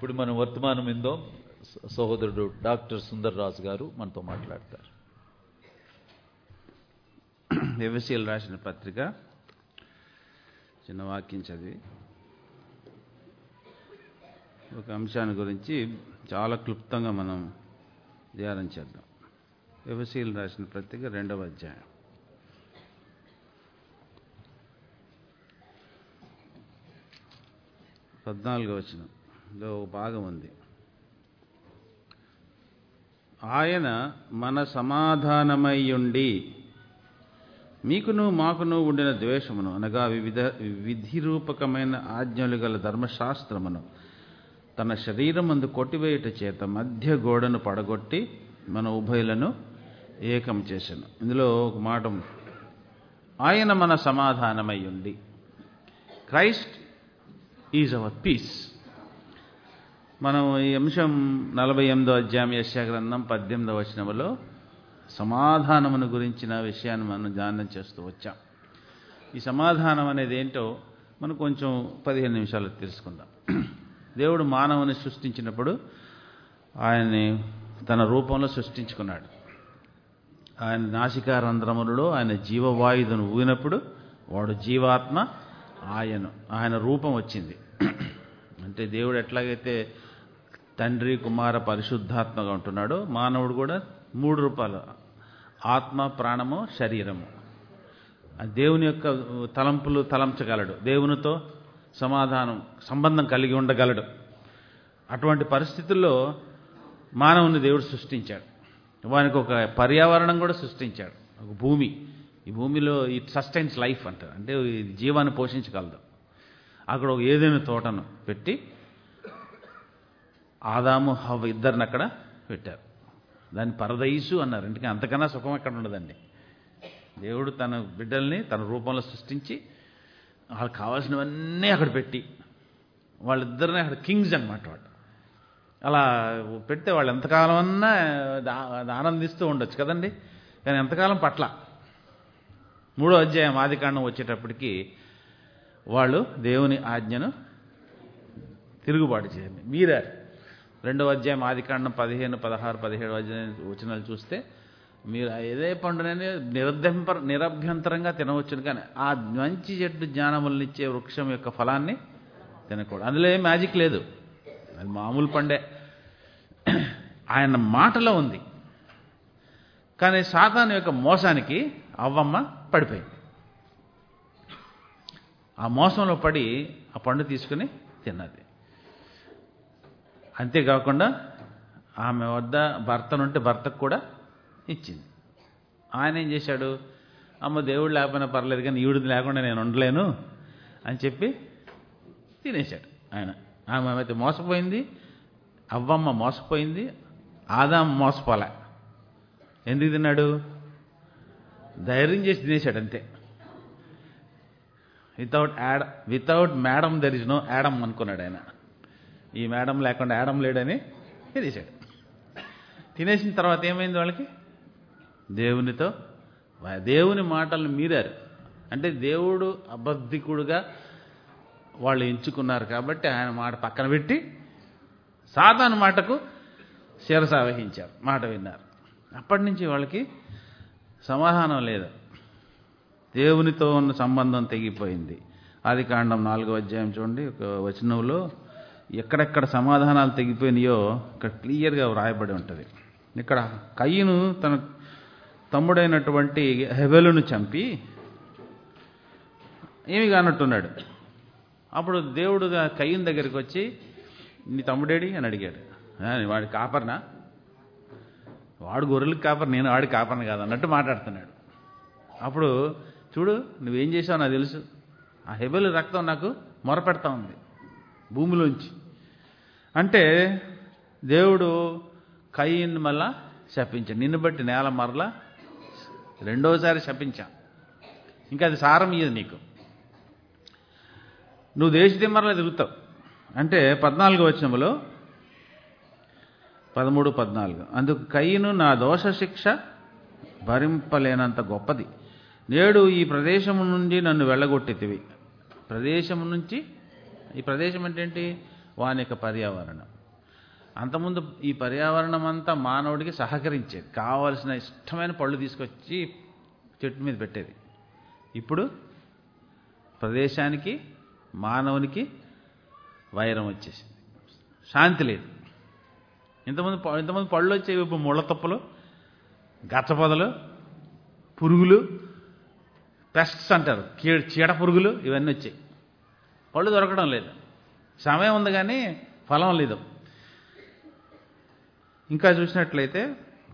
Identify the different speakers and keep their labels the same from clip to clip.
Speaker 1: ఇప్పుడు మనం వర్తమానం ఇందో స- సహోదరుడు డాక్టర్ సుందర్ రాజు గారు మనతో మాట్లాడతారు
Speaker 2: ఎఫ్ఎస్సీలు రాసిన పత్రిక చిన్న వాక్యం చదివి ఒక అంశాన్ని గురించి చాలా క్లుప్తంగా మనం ధ్యానం చేద్దాం ఎఫ్ఎస్సీలు రాసిన పత్రిక రెండవ అధ్యాయం పద్నాలుగో వచ్చిన ఒక భాగం ఉంది ఆయన మన సమాధానమయ్యుండి మీకును మాకును ఉండిన ద్వేషమును అనగా వివిధ విధిరూపకమైన ఆజ్ఞలు గల ధర్మశాస్త్రమును తన శరీరమందు కొట్టివేయుట చేత మధ్య గోడను పడగొట్టి మన ఉభయులను ఏకం చేశాను ఇందులో ఒక మాట ఉంది. ఆయన మన సమాధానమయ్యుండి క్రైస్ట్ ఈజ్ అవర్ పీస్ మనం ఈ అంశం నలభై ఎనిమిదో అధ్యాయం యశ్యా గ్రంథం పద్దెనిమిదవ వచనములో సమాధానమును గురించిన విషయాన్ని మనం ధ్యానం చేస్తూ వచ్చాం ఈ సమాధానం అనేది ఏంటో మనం కొంచెం పదిహేను నిమిషాలు తెలుసుకుందాం దేవుడు మానవుని సృష్టించినప్పుడు ఆయన్ని తన రూపంలో సృష్టించుకున్నాడు ఆయన నాసికారంధ్రములలో ఆయన జీవవాయుధను ఊగినప్పుడు వాడు జీవాత్మ ఆయన ఆయన రూపం వచ్చింది అంటే దేవుడు ఎట్లాగైతే తండ్రి కుమార పరిశుద్ధాత్మగా ఉంటున్నాడో మానవుడు కూడా మూడు రూపాలు ఆత్మ ప్రాణము శరీరము ఆ దేవుని యొక్క తలంపులు తలంచగలడు దేవునితో సమాధానం సంబంధం కలిగి ఉండగలడు అటువంటి పరిస్థితుల్లో మానవుని దేవుడు సృష్టించాడు వానికి ఒక పర్యావరణం కూడా సృష్టించాడు ఒక భూమి ఈ భూమిలో ఇట్ సస్టైన్స్ లైఫ్ అంటారు అంటే ఇది జీవాన్ని పోషించగలదు అక్కడ ఒక ఏదైనా తోటను పెట్టి ఆదాము హవ్వ ఇద్దరిని అక్కడ పెట్టారు దాన్ని పరదయిసు అన్నారు ఇంటికి అంతకన్నా సుఖం ఎక్కడ ఉండదండి దేవుడు తన బిడ్డల్ని తన రూపంలో సృష్టించి వాళ్ళకి కావాల్సినవన్నీ అక్కడ పెట్టి వాళ్ళిద్దరిని అక్కడ కింగ్స్ అనమాట వాళ్ళు అలా పెడితే వాళ్ళు ఎంతకాలం అన్నా దా- ఆనందిస్తూ ఉండొచ్చు కదండి కానీ ఎంతకాలం పట్ల మూడో అధ్యాయం ఆదికాండం వచ్చేటప్పటికి వాళ్ళు దేవుని ఆజ్ఞను తిరుగుబాటు చేయండి మీరారు రెండవ అధ్యాయం ఆదికాండం పదిహేను పదహారు పదిహేడు అధ్యాయం వచనాలు చూస్తే మీరు ఏదే పండునని నిరభ్యంతర నిరభ్యంతరంగా తినవచ్చును కానీ ఆ మంచి చెట్టు జ్ఞానములనిచ్చే వృక్షం యొక్క ఫలాన్ని తినకూడదు అందులో ఏం మ్యాజిక్ లేదు అది మామూలు పండే ఆయన మాటలో ఉంది కానీ సాతాను యొక్క మోసానికి అవ్వమ్మ పడిపోయింది ఆ మోసంలో పడి ఆ పండు తీసుకుని తిన్నది అంతేకాకుండా ఆమె వద్ద భర్తనుంటే భర్తకు కూడా ఇచ్చింది ఆయన ఏం చేశాడు అమ్మ దేవుడు లేకపోయినా పర్లేదు కానీ ఈవిడిది లేకుండా నేను ఉండలేను అని చెప్పి తినేశాడు ఆయన ఆమె అయితే మోసపోయింది అవ్వమ్మ మోసపోయింది ఆదాం మోసపోలే ఎందుకు తిన్నాడు ధైర్యం చేసి తినేశాడు అంతే without ad without madam there is no Adam అనుకున్నాడు ఆయన ఈ మేడం లేకుండా యాడమ్ లేడని తినేశాడు తినేసిన తర్వాత ఏమైంది వాళ్ళకి దేవునితో దేవుని మాటలను మీరారు అంటే దేవుడు అబద్ధికుడుగా వాళ్ళు ఎంచుకున్నారు కాబట్టి ఆయన మాట పక్కన పెట్టి సాతాను మాటకు శిరస వహించారు మాట విన్నారు అప్పటి నుంచి వాళ్ళకి సమాధానం లేదు దేవునితో ఉన్న సంబంధం తెగిపోయింది ఆది కాండం నాలుగో అధ్యాయం చూడండి ఒక వచనంలో ఎక్కడెక్కడ సమాధానాలు తెగిపోయినాయో ఇక్కడ క్లియర్గా వ్రాయబడి ఉంటుంది ఇక్కడ కయ్యను తన తమ్ముడైనటువంటి హెవెలును చంపి ఏమి కానట్టున్నాడు అప్పుడు దేవుడుగా కయ్యన్ దగ్గరికి వచ్చి నీ తమ్ముడేడి అని అడిగాడు "ఆ, వాడి కాపర్నా వాడు గొర్రెలకు కాపర్ నేను వాడి కాపర్ని కాదు అన్నట్టు మాట్లాడుతున్నాడు అప్పుడు చూడు నువ్వేం చేసావు నాకు తెలుసు ఆ హెబెల్ రక్తం నాకు మొరపెడతా ఉంది భూమిలోంచి అంటే దేవుడు కయ్యిన్ మళ్ళా శపించాడు నిన్ను బట్టి నేల మరలా రెండోసారి శపించా ఇంకా అది సారం ఇయ్యదు నీకు నువ్వు దేశ దిమ్మరలో తిరుగుతావు అంటే పద్నాలుగు వచనములో పదమూడు పద్నాలుగు అందుకు కయ్యను నా దోష శిక్ష భరింపలేనంత గొప్పది నేడు ఈ ప్రదేశము నుండి నన్ను వెళ్ళగొట్టితివి ప్రదేశం నుంచి ఈ ప్రదేశం అంటే ఏంటి వాని యొక్క పర్యావరణం అంతకుముందు ఈ పర్యావరణం అంతా మానవుడికి సహకరించేది కావలసిన ఇష్టమైన పళ్ళు తీసుకొచ్చి చెట్టు మీద పెట్టేది ఇప్పుడు ప్రదేశానికి మానవునికి వైరం వచ్చేసింది శాంతి లేదు ఇంతమంది ప- ఇంతమంది పళ్ళు వచ్చేవి ఇప్పుడు ముళ్ళ తుప్పలు గచ్చపొదలు పురుగులు పెస్ట్స్ అంటారు కీ- చీడ పురుగులు ఇవన్నీ వచ్చాయి పళ్ళు దొరకడం లేదు సమయం ఉంది కానీ ఫలం లేదు ఇంకా చూసినట్లయితే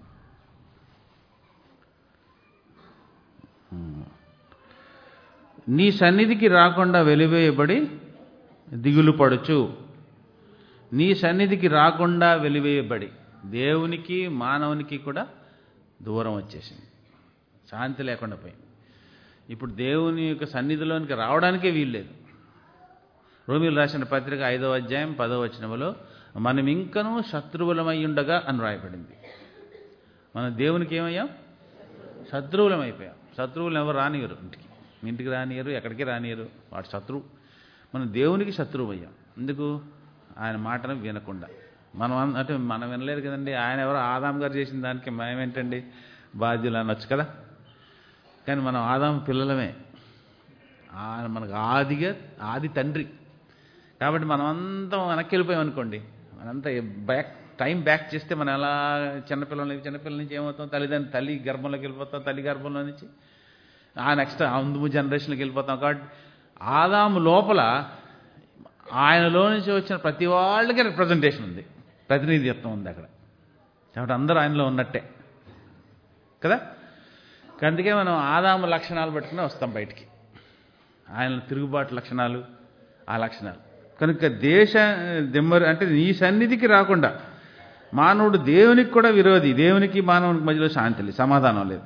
Speaker 2: నీ సన్నిధికి రాకుండా వెలివేయబడి దిగులు పడుచు నీ సన్నిధికి రాకుండా వెలివేయబడి దేవునికి మానవునికి కూడా దూరం వచ్చేసింది శాంతి లేకుండా పోయింది ఇప్పుడు దేవుని యొక్క సన్నిధిలోనికి రావడానికే వీల్లేదు రోమిలు రాసిన పత్రిక ఐదవ అధ్యాయం పదవ వచనములో మనం ఇంకనూ శత్రువులమై ఉండగా అని రాయబడింది మనం దేవునికి ఏమయ్యాం శత్రువులం అయిపోయాం శత్రువులు ఎవరు రానియరు ఇంటికి మీ ఇంటికి రానియరు ఎక్కడికి రానియరు వాడు శత్రువు మనం దేవునికి శత్రువు అయ్యాం ఎందుకు ఆయన మాటను వినకుండా మనం అన్- అంటే మనం వినలేరు కదండి ఆయన ఎవరో ఆదాం గారు చేసిన దానికి మనం ఏంటండి బాధ్యులు అనొచ్చు కదా కానీ మనం ఆదాం పిల్లలమే ఆయన మనకు ఆదిగా ఆది తండ్రి కాబట్టి మనం అంతా వెనక్కి వెళ్ళిపోయాం అనుకోండి మనంతా బ్యాక్ టైం బ్యాక్ చేస్తే మనం ఎలా చిన్నపిల్లల నుంచి చిన్నపిల్లల నుంచి ఏమవుతాం తల్లిదండ్రులు తల్లి గర్భంలోకి వెళ్ళిపోతాం తల్లి గర్భంలో నుంచి ఆ నెక్స్ట్ ముందు జనరేషన్కి వెళ్ళిపోతాం కాబట్టి ఆదాము లోపల ఆయనలో నుంచి వచ్చిన ప్రతి వాళ్ళకి రిప్రజెంటేషన్ ఉంది ప్రతినిధిత్వం ఉంది అక్కడ కాబట్టి అందరూ ఆయనలో ఉన్నట్టే కదా అందుకే మనం ఆదాము లక్షణాలు పట్టుకుని వస్తాం బయటికి ఆయన తిరుగుబాటు లక్షణాలు ఆ లక్షణాలు కనుక దేశ దిమ్మరు అంటే నీ సన్నిధికి రాకుండా మానవుడు దేవునికి కూడా విరోధి దేవునికి మానవునికి మధ్యలో శాంతి లేదు సమాధానం లేదు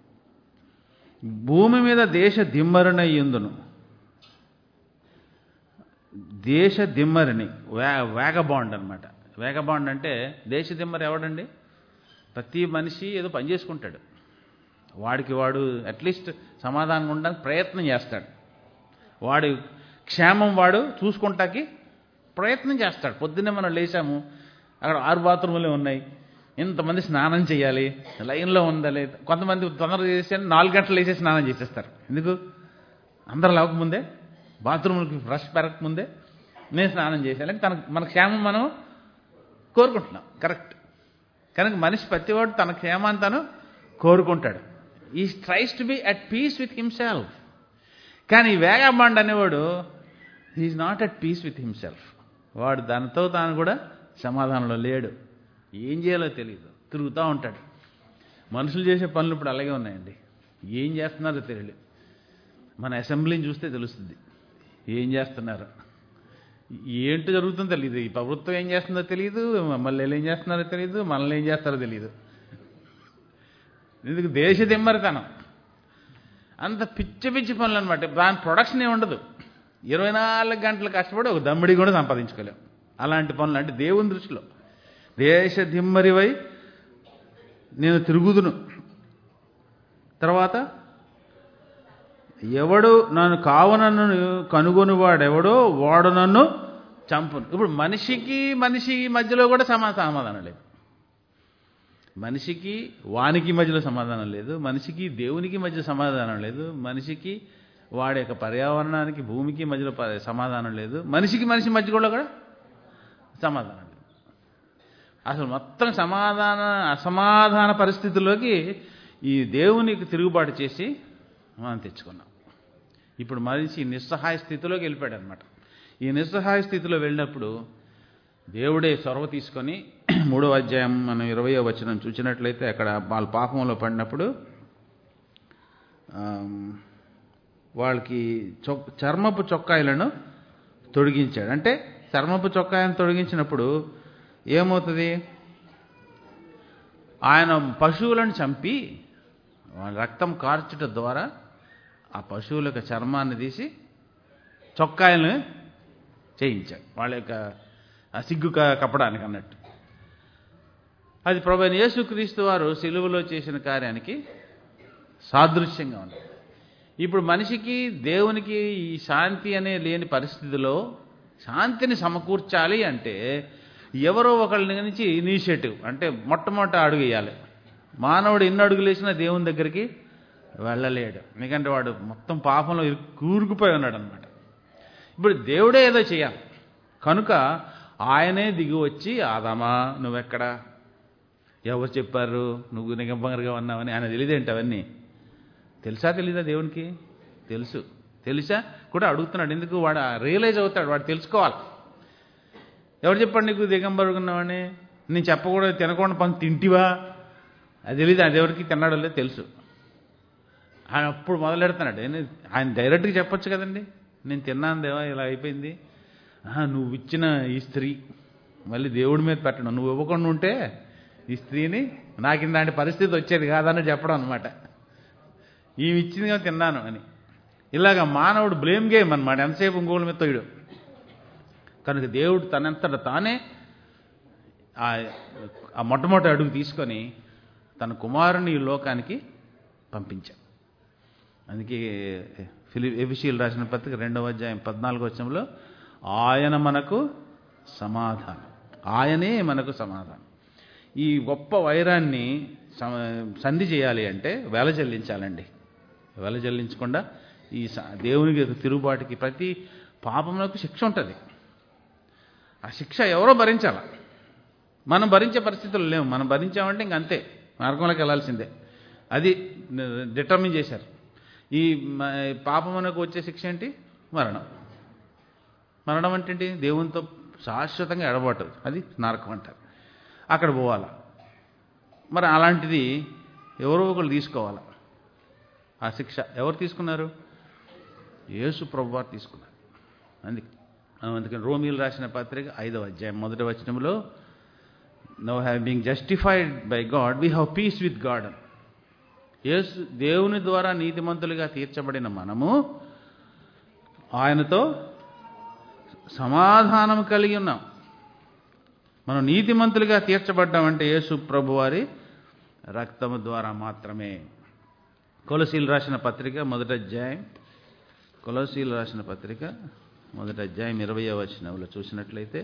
Speaker 2: భూమి మీద దేశ దిమ్మరునయ్యుందును దేశ దిమ్మరిని వే వేగబాండ్ అనమాట వేగబాండ్ అంటే దేశ దిమ్మరి ఎవడండి ప్రతి మనిషి ఏదో పని చేసుకుంటాడు వాడికి వాడు అట్లీస్ట్ సమాధానం ఉండడానికి ప్రయత్నం చేస్తాడు వాడి క్షేమం వాడు చూసుకుంటాకి ప్రయత్నం చేస్తాడు పొద్దున్నే మనం లేచాము అక్కడ ఆరు బాత్రూములే ఉన్నాయి ఇంతమంది స్నానం చేయాలి లైన్లో ఉండాలి కొంతమంది తొందరగా చేసి నాలుగు గంటలు వేసేసి స్నానం చేసేస్తారు ఎందుకు అందరు లేవకముందే బాత్రూములకి ఫ్రెష్ పెరగకముందే నేను స్నానం చేసేయాలి తన మన క్షేమం మనం కోరుకుంటున్నాం కరెక్ట్ కనుక మనిషి ప్రతివాడు తన క్షేమాన్ని తను కోరుకుంటాడు ఈ tries to be at peace with himself కానీ ఈ వేగబాండ్ అనేవాడు he is not at peace with himself వాడు దానితో తాను కూడా సమాధానంలో లేడు ఏం చేయాలో తెలియదు తిరుగుతూ ఉంటాడు మనుషులు చేసే పనులు ఇప్పుడు అలాగే ఉన్నాయండి ఏం చేస్తున్నారో తెలియలేదు మన అసెంబ్లీని చూస్తే తెలుస్తుంది ఏం చేస్తున్నారు ఏంటి జరుగుతుందో తెలియదు ఈ ప్రభుత్వం ఏం చేస్తుందో తెలియదు మళ్ళీ ఏం చేస్తున్నారో తెలియదు మనల్ని ఏం చేస్తారో తెలియదు ఎందుకు దేశ దిమ్మరితనం అంత పిచ్చి పిచ్చి పనులు అనమాట దాని ప్రొడక్షన్ ఏ ఉండదు ఇరవై నాలుగు గంటలు కష్టపడి ఒక దమ్మిడి కూడా సంపాదించుకోలేం అలాంటి పనులు అంటే దేవుని దృష్టిలో దేశ దిమ్మరివై నేను తిరుగుదును తర్వాత ఎవడు నన్ను కావనన్ను కనుగొనివాడెవడో వాడు నన్ను చంపును ఇప్పుడు మనిషికి మనిషి మధ్యలో కూడా సమా సమాధానం లేదు మనిషికి వానికి మధ్యలో సమాధానం లేదు మనిషికి దేవునికి మధ్య సమాధానం లేదు మనిషికి వాడి యొక్క పర్యావరణానికి భూమికి మధ్యలో ప- సమాధానం లేదు మనిషికి మనిషి మధ్య కూడా కూడా సమాధానం లేదు అసలు మొత్తం సమాధాన అసమాధాన పరిస్థితుల్లోకి ఈ దేవునికి తిరుగుబాటు చేసి మనం తెచ్చుకున్నాం ఇప్పుడు మనిషి నిస్సహాయ స్థితిలోకి వెళ్ళిపోయాడు అనమాట ఈ నిస్సహాయ స్థితిలో వెళ్ళినప్పుడు దేవుడే చొరవ తీసుకొని మూడో అధ్యాయం మనం ఇరవయో వచనం చూసినట్లయితే అక్కడ వాళ్ళ పాపంలో పడినప్పుడు ఆమ్, వాళ్ళకి చొక్ చర్మపు చొక్కాయలను తొడిగించాడు అంటే చర్మపు చొక్కాయలను తొడిగించినప్పుడు ఏమవుతుంది ఆయన పశువులను చంపి వాళ్ళ రక్తం కార్చుట ద్వారా ఆ పశువుల యొక్క చర్మాన్ని తీసి చొక్కాయలను చేయించాడు వాళ్ళ యొక్క ఆ సిగ్గు క- కప్పడానికి అన్నట్టు అది ప్రభు అయిన యేసుక్రీస్తు వారు సిలువలో చేసిన కార్యానికి సాదృశ్యంగా ఉంది ఇప్పుడు మనిషికి దేవునికి ఈ శాంతి అనే లేని పరిస్థితిలో శాంతిని సమకూర్చాలి అంటే ఎవరో ఒకళ్ళ నుంచి ఇనిషియేటివ్ అంటే మొట్టమొదట అడుగు వేయాలి మానవుడు ఎన్ని అడుగులు వేసినా దేవుని దగ్గరికి వెళ్ళలేడు ఎందుకంటే వాడు మొత్తం పాపంలో ఇరు- కూరుకుపోయి ఉన్నాడు అనమాట ఇప్పుడు దేవుడే ఏదో చేయాలి కనుక ఆయనే దిగి వచ్చి ఆదామా నువ్వెక్కడా ఎవరు చెప్పారు నువ్వు నిగంబంగరగా ఉన్నావని ఆయన తెలియదేంటి అవన్నీ తెలుసా తెలీదా దేవునికి తెలుసు తెలుసా కూడా అడుగుతున్నాడు ఎందుకు వాడు రియలైజ్ అవుతాడు వాడు తెలుసుకోవాలి ఎవరు చెప్పాడు నీకు దిగంబరుగా ఉన్నావని నేను చెప్పకూడదు తినకుండా పని తింటివా అది తెలియదు అది ఎవరికి తిన్నాడో లేదో తెలుసు ఆయన అప్పుడు మొదలెడుతున్నాడు ఏంది? ఆయన డైరెక్ట్గా చెప్పొచ్చు కదండి నేను తిన్నాను దేవా ఇలా అయిపోయింది "ఆహా, నువ్వు ఇచ్చిన ఈ స్త్రీ మళ్ళీ దేవుడి మీద పెట్టడం నువ్వు ఇవ్వకుండా ఉంటే ఈ స్త్రీని నాకు ఇలాంటి పరిస్థితి వచ్చేది కాదని చెప్పడం అనమాట ఈమె ఇచ్చింది కదా తిన్నాను అని ఇలాగ మానవుడు బ్లేమ్ గేమ్ అనమాట ఎంతసేపు ఇంకోళ్ళ మీద తోయడు కనుక దేవుడు తనంతట తానే ఆ ఆ మొట్టమొదటి అడుగు తీసుకొని తన కుమారుని ఈ లోకానికి పంపించాడు అందుకే ఫిలి ఎఫిషియల్ రాసిన పత్రిక రెండవ అధ్యాయం పద్నాలుగో వచ్చంలో ఆయన మనకు సమాధానం ఆయనే మనకు సమాధానం ఈ గొప్ప వైరాన్ని సమ- సంధి చేయాలి అంటే వెల చెల్లించాలండి వెల చెల్లించకుండా ఈ స- దేవునికి తిరుగుబాటుకి ప్రతి పాపములకు శిక్ష ఉంటుంది ఆ శిక్ష ఎవరో భరించాల మనం భరించే పరిస్థితులు లేవు మనం భరించామంటే ఇంక అంతే మార్గంలోకి వెళ్ళాల్సిందే అది డిటర్మిన్ చేశారు ఈ మ- పాపమునకు వచ్చే శిక్ష ఏంటి మరణం మరణం అంటే ఏంటి దేవునితో శాశ్వతంగా ఎడబాటు అది నరకం అంటారు అక్కడ పోవాలా మరి అలాంటిది ఎవరో ఒకరు తీసుకోవాలా ఆ శిక్ష ఎవరు తీసుకున్నారు యేసు ప్రభువారు తీసుకున్నారు అందుకే అందుకని రోమిలు రాసిన పత్రిక ఐదవ అధ్యాయం మొదటి వచనంలో no have being justified by God we have peace with God అని యేసు దేవుని ద్వారా నీతిమంతులుగా తీర్చబడిన మనము ఆయనతో సమాధానం కలిగి ఉన్నాం మనం నీతిమంతులుగా తీర్చబడ్డామంటే యేసు ప్రభువారి రక్తము ద్వారా మాత్రమే కొలసీలు రాసిన పత్రిక మొదటి అధ్యాయం కొలసీలు రాసిన పత్రిక మొదటి అధ్యాయం ఇరవయో వచనంలో చూసినట్లయితే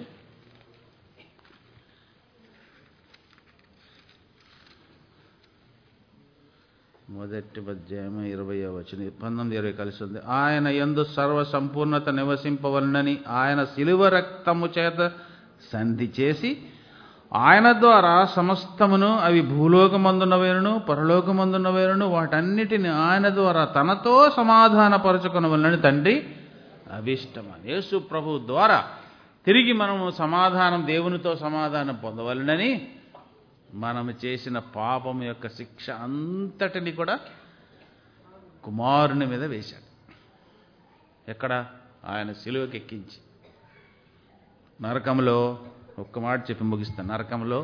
Speaker 2: మొదటి అధ్యాయం ఇరవయో వచనం పంతొమ్మిది ఇరవై కలిసి ఉంది ఆయన ఎందు సర్వ సంపూర్ణత నివసింపవలనని ఆయన శిలువ రక్తము చేత సంధి చేసి ఆయన ద్వారా సమస్తమును అవి భూలోకమందున్నవేరును పరలోకమందున్నవేరును వాటన్నిటిని ఆయన ద్వారా తనతో సమాధానపరచుకునవలనని తండ్రి అభిష్టమని యేసు ప్రభు ద్వారా తిరిగి మనము సమాధానం దేవునితో సమాధానం పొందవలనని మనము చేసిన పాపం యొక్క శిక్ష అంతటిని కూడా కుమారుని మీద వేశాడు ఎక్కడ ఆయన సిలువకి ఎక్కించి నరకంలో ఒక్క మాట చెప్పి ముగిస్తాను నరకంలో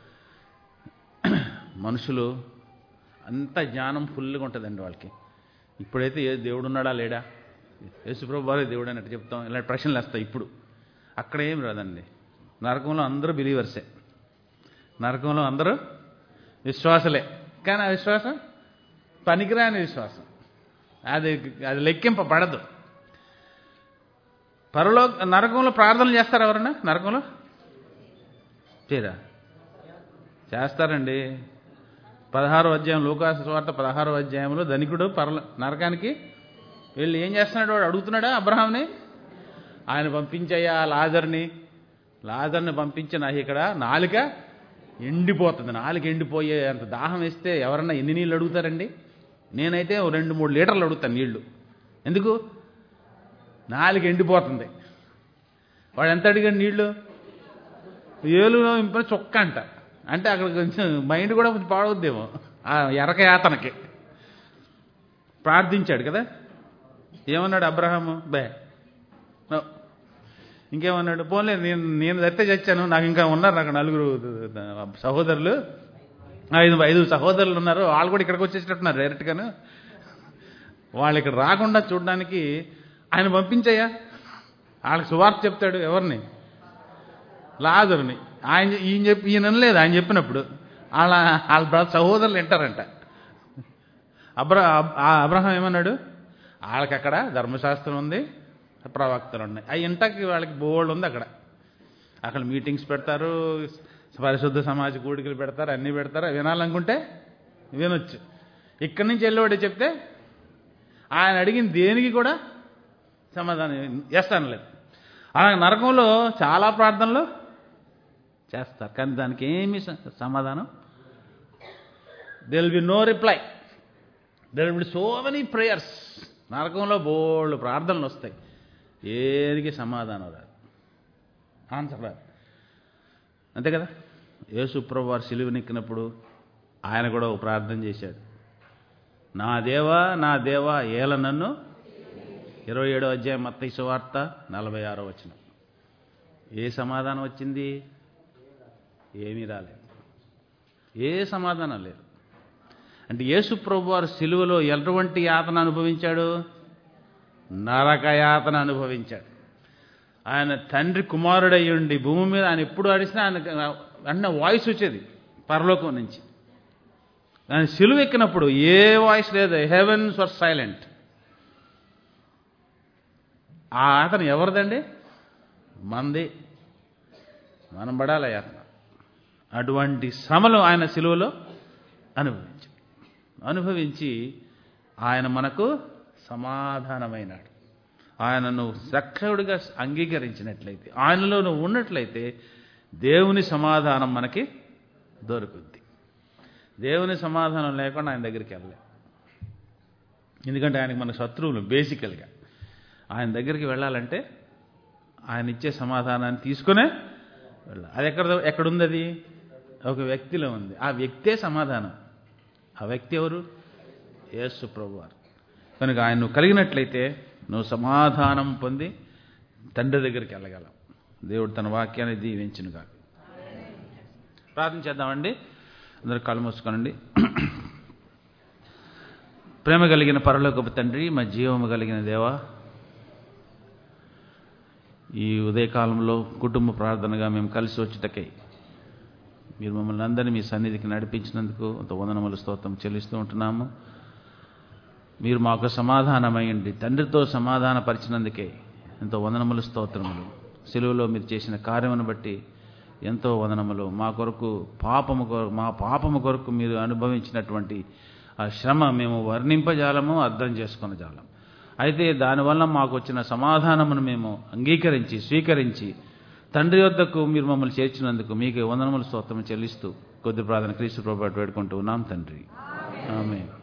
Speaker 2: మనుషులు అంత జ్ఞానం ఫుల్గా ఉంటుందండి వాళ్ళకి ఇప్పుడైతే ఏ దేవుడు ఉన్నాడా లేడా యేసుప్రభు వారే దేవుడు అన్నట్టు చెప్తాం ఇలాంటి ప్రశ్నలు వస్తాయి ఇప్పుడు అక్కడ ఏం రాదండి నరకంలో అందరూ బిలీవర్సే నరకంలో అందరూ విశ్వాసలే కానీ ఆ విశ్వాసం పనికిరాని విశ్వాసం అది అది లెక్కింపబడదు పరలో నరకంలో ప్రార్థనలు చేస్తారు ఎవరన్నా నరకంలో చేయరా చేస్తారండి పదహారో అధ్యాయం లోకాసు స్వార్థ పదహారో అధ్యాయంలో ధనికుడు పరల నరకానికి వెళ్ళి ఏం చేస్తున్నాడు వాడు అడుగుతున్నాడా అబ్రహాంని ఆయన పంపించయ్యా లాజర్ని లాజర్ని పంపించి నాకు ఇక్కడ నాలుక ఎండిపోతుంది నాలుక ఎండిపోయే అంత దాహం వేస్తే ఎవరన్నా ఎన్ని నీళ్ళు అడుగుతారండి నేనైతే ఓ రెండు మూడు లీటర్లు అడుగుతాను నీళ్లు ఎందుకు నాలుక ఎండిపోతుంది వాడు ఎంత అడిగాడు నీళ్లు ఏలులో ఇంప చొక్క అంట అంటే అక్కడ కొంచెం మైండ్ కూడా కొంచెం పాడవుద్దేమో ఆ ఎరక యాతనకి ప్రార్థించాడు కదా ఏమన్నాడు అబ్రహాము బే నో. ఇంకేమన్నాడు పోలే నేను నేను దత్తే చచ్చాను నాకు ఇంకా ఉన్నారు నాకు నలుగురు సహోదరులు ఐదు ఐదు సహోదరులు ఉన్నారు వాళ్ళు కూడా ఇక్కడికి వచ్చేసేటట్టున్నారు డైరెక్ట్గాను వాళ్ళు ఇక్కడ రాకుండా చూడడానికి ఆయన పంపించయ్యా వాళ్ళకి సువార్త చెప్తాడు ఎవరిని లాజరుని ఆయన ఈయన చెప్పి ఈయన అనలేదు ఆయన చెప్పినప్పుడు వాళ్ళ వాళ్ళ బ్ర- సహోదరులు వింటారంట అబ్ర ఆ అబ్రహం ఏమన్నాడు వాళ్ళకి అక్కడ ధర్మశాస్త్రం ఉంది ప్రవక్తలు ఉన్నాయి ఆ ఇంటకి వాళ్ళకి బోల్డ్ ఉంది అక్కడ అక్కడ మీటింగ్స్ పెడతారు పరిశుద్ధ సమాజ కూడికలు పెడతారు అన్నీ పెడతారు వినాలనుకుంటే వినొచ్చు ఇక్కడి నుంచి వెళ్ళేవాడు చెప్తే ఆయన అడిగిన దేనికి కూడా సమాధానం చేస్తాను లేదు అలాగే నరకంలో చాలా ప్రార్థనలు చేస్తారు కానీ దానికి ఏమి స- సమాధానం there will be no reply there will be so many prayers నరకంలో బోల్డ్ ప్రార్థనలు వస్తాయి ఏదికి సమాధానం రాదు ఆన్సర్ రాదు అంతే కదా యేసుప్రభు వారు సిలువనెక్కినప్పుడు ఆయన కూడా ఒక ప్రార్థన చేశాడు నా దేవా నా దేవా ఏల నన్ను ఇరవై ఏడో అధ్యాయం మత్తయి సువార్త నలభై ఆరో వచ్చిన ఏ సమాధానం వచ్చింది ఏమీ రాలేదు ఏ సమాధానం లేదు అంటే యేసుప్రభు వారు సిలువలో ఎటువంటి యాతన అనుభవించాడు నరక యాతన అనుభవించాడు ఆయన తండ్రి కుమారుడయ్యుండి భూమి మీద ఆయన ఎప్పుడు అడిసినా ఆయన అన్న వాయిస్ వచ్చేది పరలోకం నుంచి ఆయన సిలువ ఎక్కినప్పుడు ఏ వాయిస్ లేదు హెవెన్స్ వర్ సైలెంట్ ఆ ఆతన ఎవరిదండి మంది మనం పడాలి యాతన అటువంటి శ్రమలు ఆయన సిలువలో అనుభవించి అనుభవించి ఆయన మనకు సమాధానమైనాడు ఆయనను సఖ్యుడిగా అంగీకరించినట్లయితే ఆయనలో నువ్వు ఉన్నట్లయితే దేవుని సమాధానం మనకి దొరుకుద్ది దేవుని సమాధానం లేకుండా ఆయన దగ్గరికి వెళ్ళలేం ఎందుకంటే ఆయనకి మన శత్రువులు బేసికల్గా ఆయన దగ్గరికి వెళ్ళాలంటే ఆయన ఇచ్చే సమాధానాన్ని తీసుకునే వెళ్ళాలి అది ఎక్కడ ఎక్కడుంది అది ఒక వ్యక్తిలో ఉంది ఆ వ్యక్తే సమాధానం ఆ వ్యక్తి ఎవరు యేసు ప్రభు వారు కనుక ఆయన నువ్వు కలిగినట్లయితే నువ్వు సమాధానం పొంది తండ్రి దగ్గరికి వెళ్ళగలవు దేవుడు తన వాక్యాన్ని దీవించును కాదు ప్రార్థన చేద్దామండి అందరు కళ్ళు మూసుకోనండి ప్రేమ కలిగిన పరలోకపు తండ్రి మా జీవము కలిగిన దేవా ఈ ఉదయకాలంలో కుటుంబ ప్రార్థనగా మేము కలిసి వచ్చుటకై మీరు మమ్మల్ని అందరినీ మీ సన్నిధికి నడిపించినందుకు అంత వందనములు స్తోత్రం చెల్లిస్తూ ఉంటున్నాము మీరు మాకు సమాధానమైంది తండ్రితో సమాధానపరిచినందుకే ఎంతో వందనములు స్తోత్రములు సెలువులో మీరు చేసిన కార్యమును బట్టి ఎంతో వదనములు మా కొరకు పాపము కొరకు మా పాపము కొరకు మీరు అనుభవించినటువంటి ఆ శ్రమ మేము వర్ణింపజాలము అర్థం చేసుకున్న జాలం అయితే దానివల్ల మాకు వచ్చిన సమాధానమును మేము అంగీకరించి స్వీకరించి తండ్రి వద్దకు మీరు మమ్మల్ని చేర్చినందుకు మీకు వందనములు స్తోత్రం చెల్లిస్తూ కొద్ది ప్రార్థన క్రీస్తు ప్రభాట్ వేడుకుంటూ ఉన్నాం తండ్రి ఆమె